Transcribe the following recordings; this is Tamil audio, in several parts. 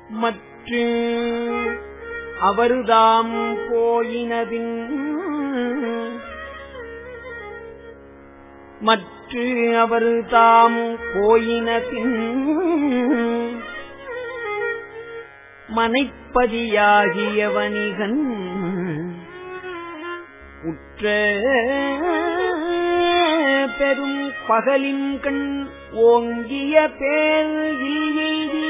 மற்ற அவருதாம் போயினதின் மற்ற அவர் தாம் போயினதின் மனைப்பதியாகிய வணிகன் உற்ற பெரும் பகலின் கண் ஓங்கிய பேர் எய்தி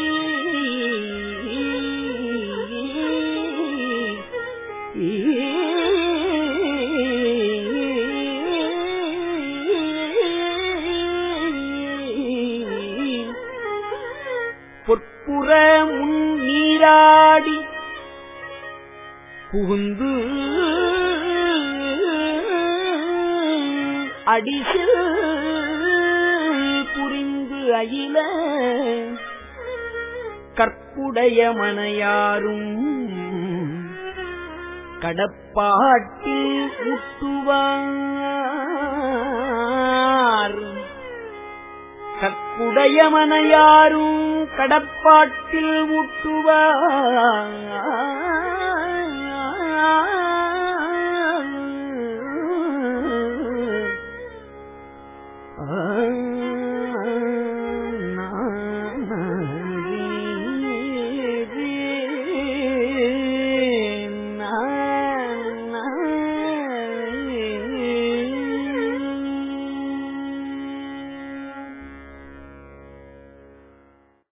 பொற்புற முன் நீராடி புகுந்து அடிசில் புரிந்து அயில கற்புடைய மனையாரும் கடப்பாட்டில் ஊட்டுவார் கற்புடைய மனையாரும் கடப்பாட்டில் ஊட்டுவார்